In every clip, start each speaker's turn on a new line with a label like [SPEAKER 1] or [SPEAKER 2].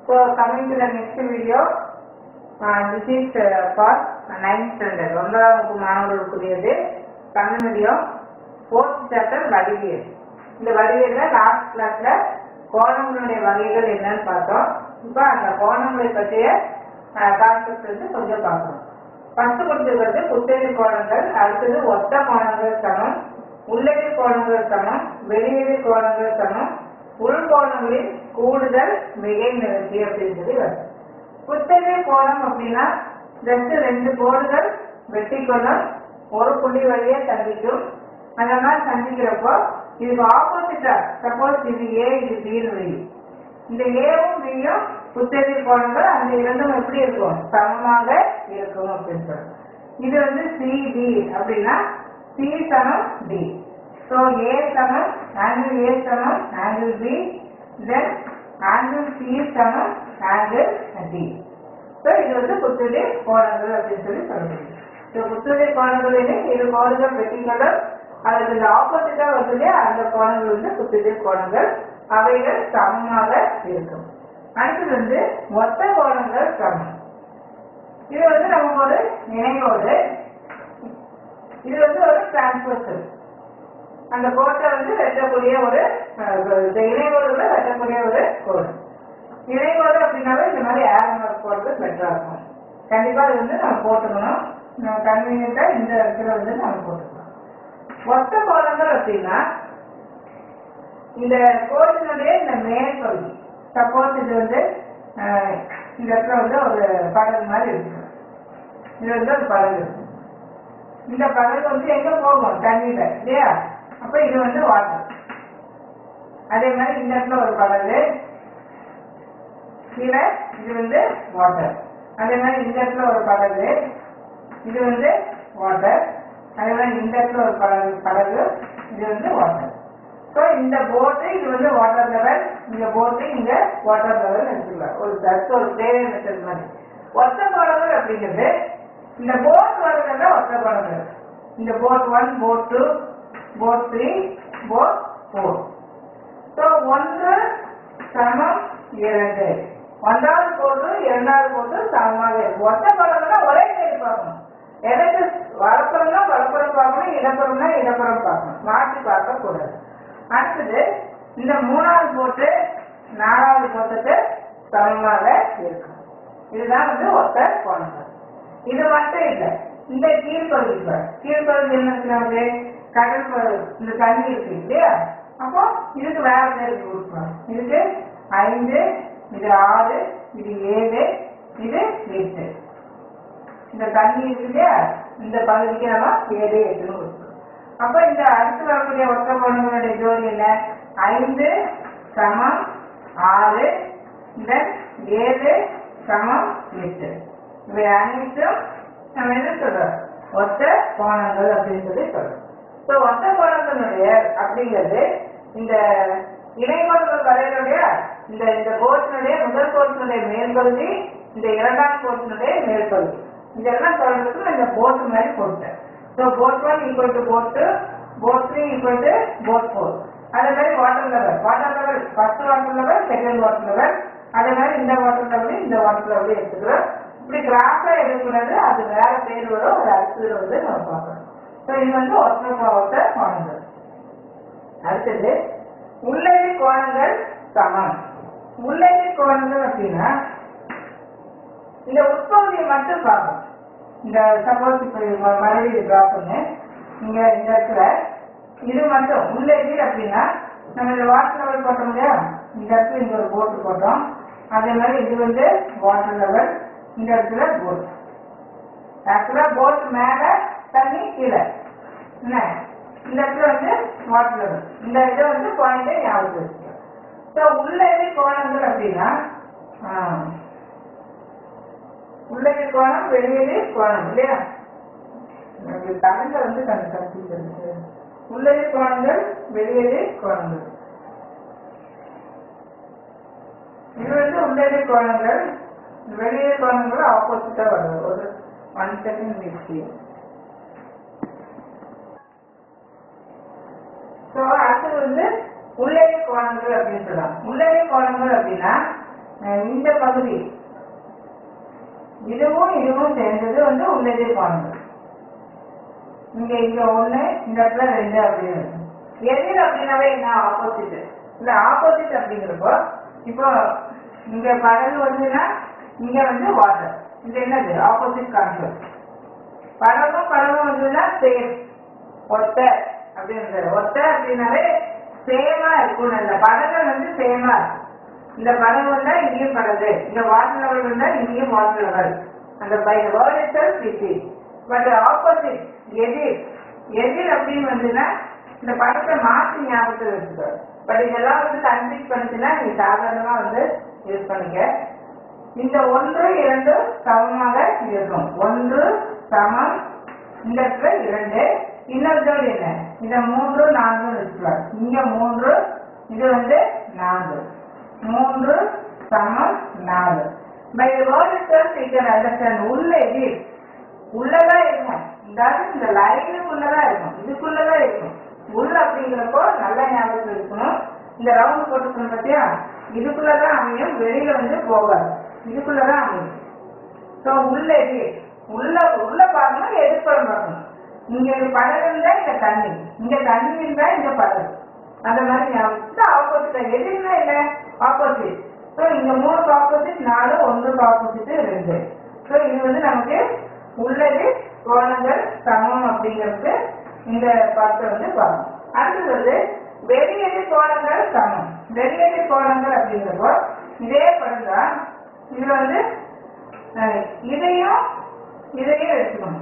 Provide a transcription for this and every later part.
[SPEAKER 1] So coming to the next video, uh, this is uh, for ninth standard. ஒன்பதாம் வகுப்பு மாணவர்களுக்குரியது Tamil medium fourth chapter வடிவியல் இந்த வடிவியல்ல last கிளாஸ்ல கோணங்களுடைய வகைகள் என்னன்னு பார்த்தோம் இப்போ அந்த கோணங்களை பற்றிய கான்செப்ட் வந்து கொஞ்சம் பார்க்கணும் ஃபர்ஸ்ட் கொடுத்துருக்கிறது குத்தெழு கோணங்கள் அடுத்தது ஒத்த கோணங்கள் சமம் உள்ளெழு கோணங்கள் சமம் வெளியெழு கோணங்கள் சமம் உள்கோணங்களின் கூடுதல் மிகை நிகழ்ச்சி அப்படின்னு சொல்லி வரும் குத்தகை கோணம் அப்படின்னா ஜஸ்ட் ரெண்டு கோடுகள் வெட்டிக்கொள்ளும் ஒரு புள்ளி வழியே சந்திக்கும் அந்த மாதிரி சந்திக்கிறப்போ இதுக்கு ஆப்போசிட்டா சப்போஸ் இது ஏ இது பின்னு வை இந்த ஏவும் பியும் குத்தகை கோணங்கள் அந்த இரண்டும் எப்படி இருக்கும் சமமாக இருக்கும் அப்படின்னு சொல்றோம் இது வந்து சிடி அப்படின்னா சி சமம் டி ஸோ ஏ சமம் ஆங்கிள் ஏ சமம் angle B then angle C சமம் ஆங்கிள் டி ஸோ இது வந்து குத்துளி கோணங்கள் அப்படின்னு சொல்லி சொல்லுங்க ஸோ குத்துளி கோணங்களிலே இரு கோணங்கள் வெட்டிகளும் அதுக்கு இந்த ஆப்போசிட்டா வருது இல்லையா அந்த கோணங்கள் வந்து குத்துளி கோணங்கள் அவைகள் சமமாக இருக்கும் அடுத்தது வந்து மொத்த கோணங்கள் சமம் இது வந்து நமக்கு ஒரு நினைவோடு இது வந்து ஒரு டிரான்ஸ்வர்சல் அந்த கோட்டை வந்து வெட்டக்கூடிய ஒரு அஹ், இந்த இணைவோடுல வெட்டக்கூடிய ஒரு கோடு இணைவோடு அப்படின்னாவே இந்த மாதிரி ஏர் மார்க் போடுறது பெட்டரா இருக்கும் கண்டிப்பா இது வந்து நம்ம போட்டுக்கணும் நம்ம கன்வீனியண்டா இந்த இடத்துல வந்து நம்ம போட்டுக்கலாம் ஒத்த கோலங்கள் அப்படின்னா இந்த கோட்டினுடைய இந்த மேல் பகுதி சப்போஸ் இது வந்து அஹ், இந்த இடத்துல வந்து ஒரு படகு மாதிரி இருக்கு இது வந்து ஒரு படகு இருக்கு இந்த படகு வந்து எங்க போகும் தண்ணியில இல்லையா அப்ப இது வந்து வாட்டர் அதே மாதிரி இந்த இடத்துல ஒரு படகு கீழே இது வந்து வாட்டர் அதே மாதிரி இந்த இடத்துல ஒரு படகு இது வந்து வாட்டர் அதே மாதிரி இந்த இடத்துல ஒரு படகு படகு இது வந்து வாட்டர் ஸோ இந்த போட்டு இது வந்து வாட்டர் லெவல் இந்த போட்டு இங்க வாட்டர் லெவல் எடுத்துக்கலாம் ஒரு ஜஸ்ட் ஒரு பிளேவே மெத்தட் மாதிரி ஒத்த குடங்கள் அப்படிங்கிறது இந்த போட் வருகிறத ஒத்த குடங்கள் இந்த boat one boat two boat three boat four so ஒன்று சமம் இரண்டு ஒன்றாவது போட்டு இரண்டாவது போட்டு சமமாக இருக்கும் ஒத்த படம்னா ஒரே சைடு பார்க்கணும் எதற்கு வலப்புறம்னா வலப்புறம் பார்க்கணும் இடப்புறம்னா இடப்புறம் பார்க்கணும் மாற்றி பார்க்க கூடாது அடுத்தது இந்த மூணாவது போட்டு நாலாவது போட்டுக்கு சமமாக இருக்கும் இதுதான் வந்து ஒத்த கோணங்கள் இது மட்டும் இல்லை இந்த கீழ்ப்பகுதி பாரு. கீழ்ப்பகுதி என்ன இருக்கு நமக்கு கடல் பகுதி, இந்த தண்ணி இருக்கு இல்லையா அப்போ இதுக்கு வேற பேர் கொடுக்கலாம் இதுக்கு ஐந்து இது ஆறு இது ஏழு இது எட்டு இந்த தண்ணி இருக்கு இல்லையா இந்த பகுதிக்கு நம்ம ஏழு எட்டுன்னு கொடுக்கணும் அப்ப இந்த அடுத்து வரக்கூடிய ஒத்த கோணங்களுடைய ஜோடி என்ன ஐந்து சமம் ஆறு தென் ஏழு சமம் எட்டு இவை அனைத்தும் நம்ம என்ன சொல்றோம் ஒத்த கோணங்கள் அப்படின்னு சொல்லி சொல்றோம் ஸோ ஒத்த கோணங்களுடைய அப்படிங்கிறது இந்த இணைகோடுகள் வரையினுடைய இந்த இந்த கோட்டினுடைய முதல் கோட்டினுடைய மேல்பகுதி இந்த இரண்டாம் கோட்டினுடைய மேல்பகுதி இதெல்லாம் சொல்றதுக்கு நான் இந்த போட் மாதிரி போட்டேன் so boat one equal to boat two boat three equal to boat four அதே மாதிரி water level water level first water level second water level அதே மாதிரி இந்த வாட்டர் லெவல் இந்த வாட்டர் லெவல் எடுத்துக்கிறோம் இப்படி கிராஃபா எடுக்கூடாது அது வேற பேர் வரும் அது அடுத்தது வந்து நம்ம பார்க்கணும் ஸோ இது வந்து ஒற்றை ஒற்ற கோணங்கள் அடுத்தது உள்ளடி கோணங்கள் சமம் உள்ளடி கோணங்கள் அப்படின்னா இந்த உட்பகுதியை மட்டும் பார்க்கணும் இந்த சப்போஸ் இப்போ ம- மறுபடியும் இது ட்ரா பண்ணு இங்க இந்த இடத்துல இது மட்டும் உள்ளடி அப்படின்னா நம்ம இந்த வாட்டர் லெவல் போட்டோம் இல்லையா இந்த இடத்துல இங்க ஒரு போட்டு போட்டோம் அதே மாதிரி இது வந்து வாட்டர் லெவல் இந்த இடத்துல போட் ஆக்சுவலா போட் மேல தண்ணி கீழே என்ன இந்த இடத்துல வந்து வாட்டர் லெவல் இந்த இதை வந்து பாயிண்ட் ஞாபகம் வச்சுக்கோ ஸோ உள்ளடி கோணங்கள் அப்படின்னா ஆ, உள்ளடி கோணம் வெளியடி கோணம் இல்லையா எனக்கு தமிழ்ல வந்து கொஞ்சம் கன்ஃபியூஸ் இருக்கு உள்ளடி கோணங்கள் வெளியடி கோணங்கள் இது வந்து உள்ளடி கோணங்கள் வெளியே கோணங்கள் ஆப்போசிட்டா வருது ஒரு ஒன் செகண்ட் வீக்லி ஸோ அடுத்தது வந்து உள்ளடி கோணங்கள் அப்படின்னு சொல்லலாம் உள்ளடி கோணங்கள் அப்படின்னா அஹ் இந்த பகுதி இதுவும் இதுவும் சேர்ந்தது வந்து உள்ளதே கோணங்கள் இங்க இங்க ஒண்ணு இந்த இடத்துல ரெண்டு அப்படின்னு இருக்கு. எதிர் அப்படின்னாவே என்ன ஆப்போசிட் இல்ல ஆப்போசிட் அப்படிங்கிறப்போ இப்போ இங்க படகு வந்துன்னா இங்க வந்து வாட்டர் இது என்னது ஆப்போசிட் கான்செப்ட் படகும் படகும் வந்துன்னா சேம் ஒத்த அப்படின்றது ஒத்த அப்படின்னாலே சேமா இருக்கும் இந்த படகு வந்து சேமா இருக்கும் இந்த படகு வந்தா இங்கேயும் படகு இந்த வாட்டர் லெவல் வந்தா இங்கேயும் வாட்டர் லெவல் அந்த by word itself it but opposite எதிர் எதிர் அப்படின்னு வந்துன்னா இந்த படத்தை மாற்றி ஞாபகத்தில் வச்சுக்கோ பட் இதெல்லாம் வந்து கன்ஃபியூஸ் பண்ணுச்சுன்னா நீ சாதாரணமா வந்து யூஸ் பண்ணிக்க இந்த ஒன்று இரண்டு சமமாக இருக்கும் ஒன்று சமம் இந்த இடத்துல இரண்டு இன்னொரு ஜோடி என்ன இந்த மூன்று நான்கு வச்சுக்கலாம் இங்க மூன்று இது வந்து நான்கு மூன்று சமம் நாலு by word itself you can understand உள்ள எது உள்ளதான் இருக்கும் இதாவது இந்த லைனுக்குள்ளதான் இருக்கும் இதுக்குள்ளதான் இருக்கும் உள்ள அப்படிங்கிறப்போ நல்ல ஞாபகத்தில் இருக்கணும் இந்த ரவுண்ட் போட்டுக்கணும் பார்த்தியா இதுக்குள்ளதான் அமையும் வெளியில வந்து போகாது இதுக்குள்ளதான் அமையும் ஸோ உள்ள எது உள்ள உள்ள பார்க்கணும் எதிர்ப்புறம் பார்க்கணும் இங்க படகு இருந்தா இங்க தண்ணி இங்க தண்ணி இருந்தா இங்க படகு அந்த மாதிரி ஞாபகம் ஆப்போசிட் எதுவுமே இல்லை ஆப்போசிட் ஸோ இங்க மூணுக்கு ஆப்போசிட் நாலு ஒன்றுக்கு ஆப்போசிட் ரெண்டு ஸோ இது வந்து நமக்கு உள்ளது கோணங்கள் சமம் அப்படிங்கிறது இந்த பாட்டை வந்து பார்க்கணும் அடுத்தது வந்து வெளியேறு கோணங்கள் சமம் வெளியேறு கோணங்கள் அப்படிங்கிறப்போ இதே படம் தான் இதுல வந்து அஹ், இதையும் இதையும் எடுத்துக்கணும்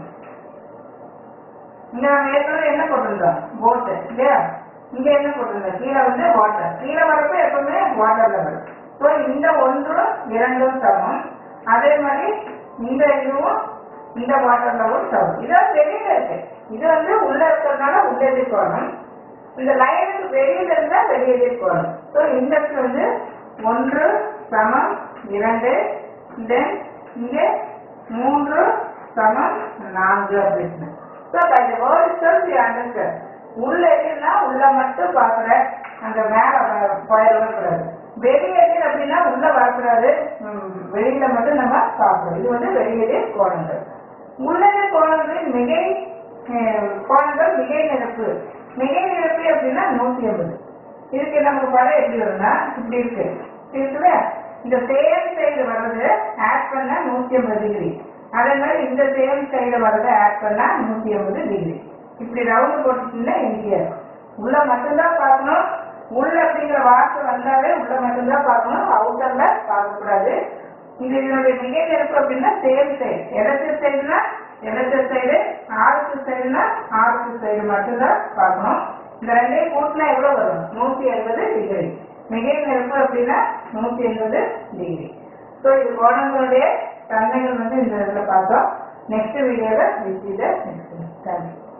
[SPEAKER 1] இங்க நம்ம ஏற்கனவே என்ன போட்டிருந்தோம் போட்டு இல்லையா இங்க என்ன போட்டிருந்தோம் கீழே வந்து வாட்டர் கீழே வரப்ப எப்பவுமே வாட்டர் லெவல் ஸோ இந்த ஒன்றும் இரண்டும் சமம் அதே மாதிரி இந்த இதுவும் இந்த வாட்டர் லெவல் சமம் இதான் வெளியில இருக்கு இது வந்து உள்ள இருக்கிறதுனால உள்ளே கோணம் இந்த லைனுக்கு வெளியில இருந்தா வெளியே கோணம் ஸோ இந்த இடத்துல வந்து ஒன்று சமம் இரண்டு தென் இங்கே மூன்று சமம் நான்கு அப்படின்னு so by the word itself you understand உள்ள எதுனா உள்ள மட்டும் பார்க்குற அந்த மேல போயிடவே கூடாது வெளியேறு அப்படின்னா உள்ள வரக்கூடாது ம், வெளியில மட்டும் நம்ம பார்க்கணும் இது வந்து வெளியேறு கோணங்கள் உள்ளது கோணங்களின் மிகை அஹ், கோணங்கள் மிகை நிரப்பு மிகை நிரப்பு அப்படின்னா நூத்தி ஐம்பது இதுக்கு நமக்கு படம் எப்படி வரும்னா இப்படி இருக்கு இருக்குல்ல இந்த சேம் சைடு வர்றது ஆட் பண்ணா நூத்தி ஐம்பது டிகிரி அதே மாதிரி இந்த சேம் சைடு வர்றதை ஆட் பண்ணா நூத்தி ஐம்பது டிகிரி இப்படி ரவுண்ட் போட்டுச்சுன்னா ஈஸியா இருக்கும் உள்ள மட்டும்தான் பார்க்கணும் உள்ள அப்படிங்கிற வார்த்தை வந்தாலே உள்ள மட்டும்தான் பார்க்கணும் அவுட்டர்ல பார்க்கக்கூடாது இது இதனுடைய மிகை நிரப்பு அப்படின்னா சேம் சைடு எலக்ட்ரிக் சைடுனா electric side arc side arc side மட்டும்தான் பார்க்கணும் இந்த ரெண்டையும் கூட்டினா எவ்வளவு வரும் நூத்தி எண்பது டிகிரி மிகை நிரப்பு அப்படின்னா நூத்தி எண்பது டிகிரி ஸோ இது கோணங்களுடைய தன்மைகள் வந்து இந்த இதில் பார்த்தோம் நெக்ஸ்ட் வீடியோவில் விசித நெக்ஸ்ட் தேங்க்யூ